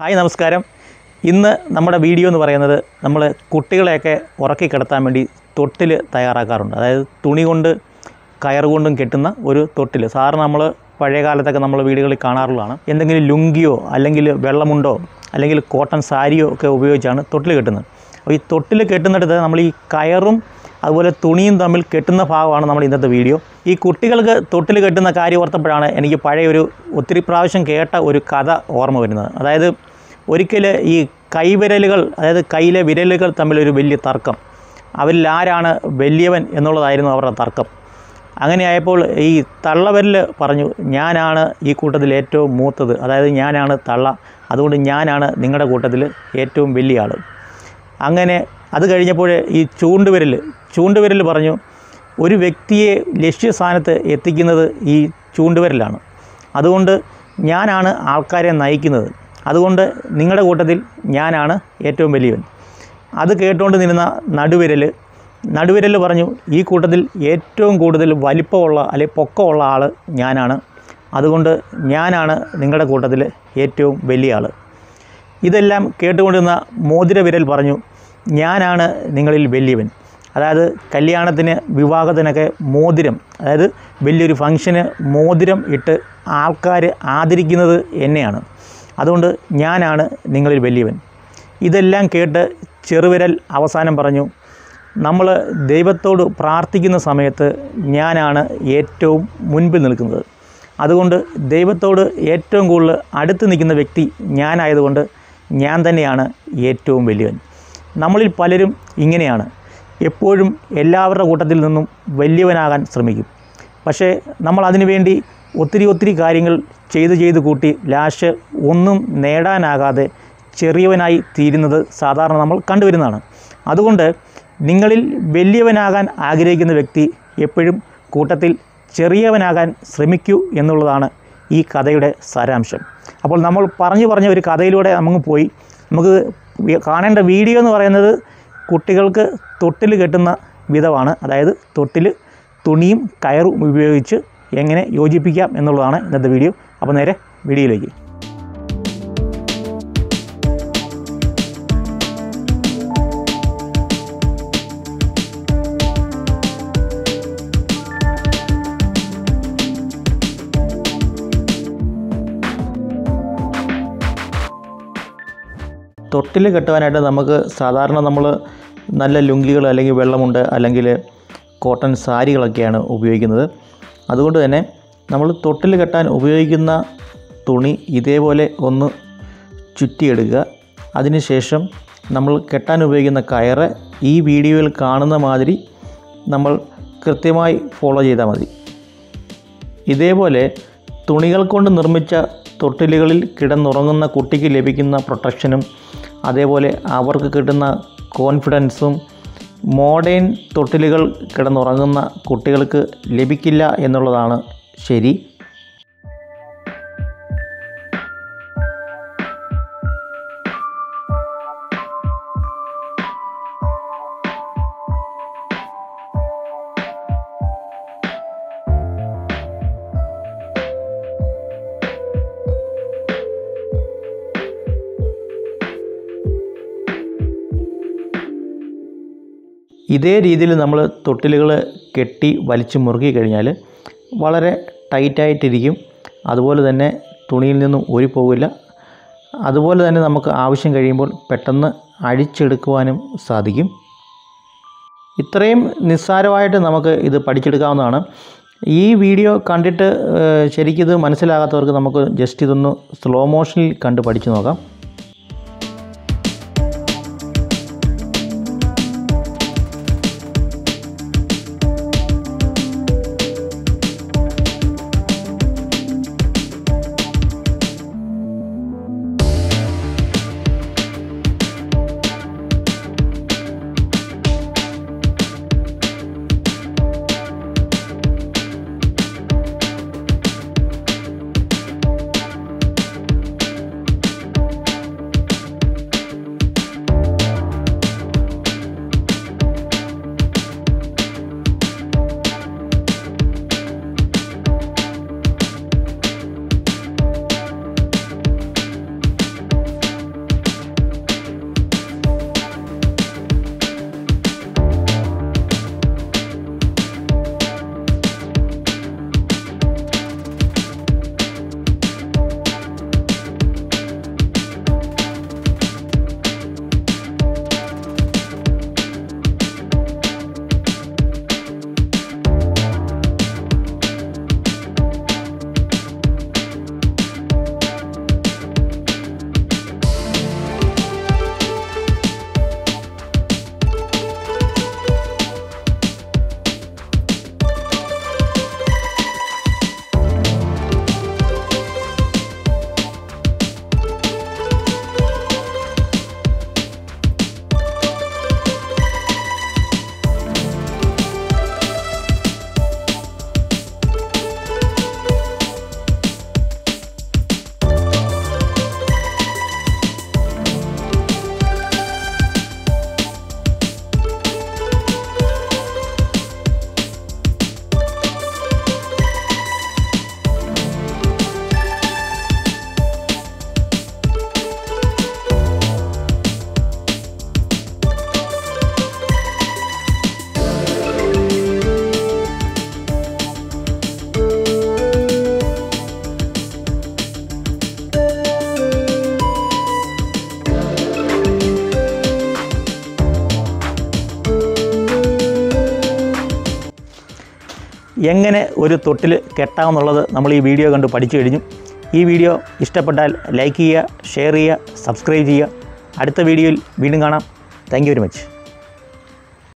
hi നമസ്കാരം ഇന്ന് നമ്മുടെ വീഡിയോ എന്ന് പറയുന്നത് നമ്മൾ കുട്ടികളെയൊക്കെ ഉറക്കി കിടത്താൻ വേണ്ടി തൊട്ടിൽ തയ്യാറാക്കാറുണ്ട് അതായത് തുണി കൊണ്ട് കയർ കൊണ്ടും കെട്ടുന്ന ഒരു തൊട്ടിൽ സാധാരണ നമ്മൾ പഴയ കാലത്തൊക്കെ നമ്മൾ വീടുകളിൽ കാണാറുള്ളതാണ് എന്തെങ്കിലും ലുങ്കിയോ അല്ലെങ്കിൽ വെള്ളമുണ്ടോ അല്ലെങ്കിൽ കോട്ടൺ സാരിയോ ഒക്കെ ഉപയോഗിച്ചാണ് തൊട്ടിൽ കെട്ടുന്നത് അപ്പോൾ ഈ തൊട്ടിൽ കെട്ടുന്നിടത്ത് നമ്മൾ ഈ കയറും അതുപോലെ തുണിയും തമ്മിൽ കെട്ടുന്ന ഭാഗമാണ് നമ്മൾ ഇന്നത്തെ വീഡിയോ ഈ കുട്ടികൾക്ക് തൊട്ടിൽ കെട്ടുന്ന കാര്യം ഓർത്തപ്പോഴാണ് എനിക്ക് പഴയ ഒരു ഒത്തിരി പ്രാവശ്യം കേട്ട ഒരു കഥ ഓർമ്മ വരുന്നത് അതായത് ഒരിക്കൽ ഈ കൈവിരലുകൾ അതായത് കയ്യിലെ വിരലുകൾ തമ്മിലൊരു വലിയ തർക്കം അവരിൽ ആരാണ് വലിയവൻ എന്നുള്ളതായിരുന്നു അവരുടെ തർക്കം അങ്ങനെയായപ്പോൾ ഈ തള്ളവിരൽ പറഞ്ഞു ഞാനാണ് ഈ കൂട്ടത്തിൽ ഏറ്റവും മൂത്തത് അതായത് ഞാനാണ് തള്ള അതുകൊണ്ട് ഞാനാണ് നിങ്ങളുടെ കൂട്ടത്തിൽ ഏറ്റവും വലിയ ആൾ അങ്ങനെ അത് കഴിഞ്ഞപ്പോൾ ഈ ചൂണ്ടുവിരൽ ചൂണ്ടുവിരൽ പറഞ്ഞു ഒരു വ്യക്തിയെ ലക്ഷ്യസ്ഥാനത്ത് എത്തിക്കുന്നത് ഈ ചൂണ്ടുവിരലാണ് അതുകൊണ്ട് ഞാനാണ് ആൾക്കാരെ നയിക്കുന്നത് അതുകൊണ്ട് നിങ്ങളുടെ കൂട്ടത്തിൽ ഞാനാണ് ഏറ്റവും വലിയവൻ അത് കേട്ടുകൊണ്ട് നിന്ന നടുവിരൽ നടുവിരൽ പറഞ്ഞു ഈ കൂട്ടത്തിൽ ഏറ്റവും കൂടുതൽ വലിപ്പമുള്ള അല്ലെങ്കിൽ പൊക്കമുള്ള ആൾ ഞാനാണ് അതുകൊണ്ട് ഞാനാണ് നിങ്ങളുടെ കൂട്ടത്തിൽ ഏറ്റവും വലിയ ആൾ ഇതെല്ലാം കേട്ടുകൊണ്ടിരുന്ന മോതിരവിരൽ പറഞ്ഞു ഞാനാണ് നിങ്ങളിൽ വലിയവൻ അതായത് കല്യാണത്തിന് വിവാഹത്തിനൊക്കെ മോതിരം അതായത് വലിയൊരു ഫംഗ്ഷന് മോതിരം ഇട്ട് ആൾക്കാർ ആദരിക്കുന്നത് എന്നെയാണ് അതുകൊണ്ട് ഞാനാണ് നിങ്ങളിൽ വലിയവൻ ഇതെല്ലാം കേട്ട് ചെറുവിരൽ അവസാനം പറഞ്ഞു നമ്മൾ ദൈവത്തോട് പ്രാർത്ഥിക്കുന്ന സമയത്ത് ഞാനാണ് ഏറ്റവും മുൻപിൽ നിൽക്കുന്നത് അതുകൊണ്ട് ദൈവത്തോട് ഏറ്റവും കൂടുതൽ അടുത്ത് നിൽക്കുന്ന വ്യക്തി ഞാനായതുകൊണ്ട് ഞാൻ തന്നെയാണ് ഏറ്റവും വലിയവൻ നമ്മളിൽ പലരും ഇങ്ങനെയാണ് എപ്പോഴും എല്ലാവരുടെ കൂട്ടത്തിൽ നിന്നും വലിയവനാകാൻ ശ്രമിക്കും പക്ഷേ നമ്മൾ അതിനു വേണ്ടി ഒത്തിരി ഒത്തിരി കാര്യങ്ങൾ ചെയ്ത് ചെയ്ത് കൂട്ടി ലാസ്റ്റ് ഒന്നും നേടാനാകാതെ ചെറിയവനായി തീരുന്നത് സാധാരണ നമ്മൾ കണ്ടുവരുന്നതാണ് അതുകൊണ്ട് നിങ്ങളിൽ വലിയവനാകാൻ ആഗ്രഹിക്കുന്ന വ്യക്തി എപ്പോഴും കൂട്ടത്തിൽ ചെറിയവനാകാൻ ശ്രമിക്കൂ എന്നുള്ളതാണ് ഈ കഥയുടെ സാരാംശം അപ്പോൾ നമ്മൾ പറഞ്ഞു പറഞ്ഞ ഒരു കഥയിലൂടെ നമുക്ക് പോയി നമുക്ക് വി- കാണേണ്ട വീഡിയോ എന്ന് പറയുന്നത് കുട്ടികൾക്ക് തൊട്ടിൽ കെട്ടുന്ന വിധമാണ് അതായത് തൊട്ടിൽ തുണിയും കയറും ഉപയോഗിച്ച് എങ്ങനെ യോജിപ്പിക്കാം എന്നുള്ളതാണ് ഇന്നത്തെ വീഡിയോ അപ്പോൾ നേരെ വീഡിയോയിലേക്ക് തൊട്ടിൽ കെട്ടുവാനായിട്ട് നമുക്ക് സാധാരണ നമ്മൾ നല്ല ലുങ്കികൾ അല്ലെങ്കിൽ വെള്ളമുണ്ട് അല്ലെങ്കിൽ കോട്ടൺ സാരികളൊക്കെയാണ് ഉപയോഗിക്കുന്നത് അതുകൊണ്ട് തന്നെ നമ്മൾ തൊട്ടിൽ കെട്ടാൻ ഉപയോഗിക്കുന്ന തുണി ഇതേപോലെ ഒന്ന് ചുറ്റിയെടുക്കുക അതിനുശേഷം നമ്മൾ കെട്ടാൻ ഉപയോഗിക്കുന്ന കയറ് ഈ വീഡിയോയിൽ കാണുന്ന മാതിരി നമ്മൾ കൃത്യമായി ഫോളോ ചെയ്താൽ മതി ഇതേപോലെ തുണികൾ കൊണ്ട് നിർമ്മിച്ച തൊട്ടിലുകളിൽ കിടന്നുറങ്ങുന്ന കുട്ടിക്ക് ലഭിക്കുന്ന പ്രൊട്ടക്ഷനും അതേപോലെ അവർക്ക് കിട്ടുന്ന കോൺഫിഡൻസും മോഡേൺ തൊട്ടിലുകൾ കിടന്നുറങ്ങുന്ന കുട്ടികൾക്ക് ലഭിക്കില്ല എന്നുള്ളതാണ് ശരി ഇതേ രീതിയിൽ നമ്മൾ തൊട്ടിലുകൾ കെട്ടി വലിച്ചു മുറുക്കി കഴിഞ്ഞാൽ വളരെ ടൈറ്റായിട്ടിരിക്കും അതുപോലെ തന്നെ തുണിയിൽ നിന്നും ഊരിപ്പോകില്ല അതുപോലെ തന്നെ നമുക്ക് ആവശ്യം കഴിയുമ്പോൾ പെട്ടെന്ന് അഴിച്ചെടുക്കുവാനും സാധിക്കും ഇത്രയും നിസ്സാരമായിട്ട് നമുക്ക് ഇത് പഠിച്ചെടുക്കാവുന്നതാണ് ഈ വീഡിയോ കണ്ടിട്ട് ഏഹ്, ശരിക്കിത് മനസ്സിലാകാത്തവർക്ക് നമുക്ക് ജസ്റ്റ് ഇതൊന്ന് സ്ലോ മോഷനിൽ കണ്ട് പഠിച്ചു നോക്കാം എങ്ങനെ ഒരു തൊട്ടിൽ കെട്ടാമെന്നുള്ളത് നമ്മൾ ഈ വീഡിയോ കണ്ട് പഠിച്ചു കഴിഞ്ഞു ഈ വീഡിയോ ഇഷ്ടപ്പെട്ടാൽ ലൈക്ക് ചെയ്യുക ഷെയർ ചെയ്യുക സബ്സ്ക്രൈബ് ചെയ്യുക അടുത്ത വീഡിയോയിൽ വീണ്ടും കാണാം താങ്ക് യു വെരി മച്ച്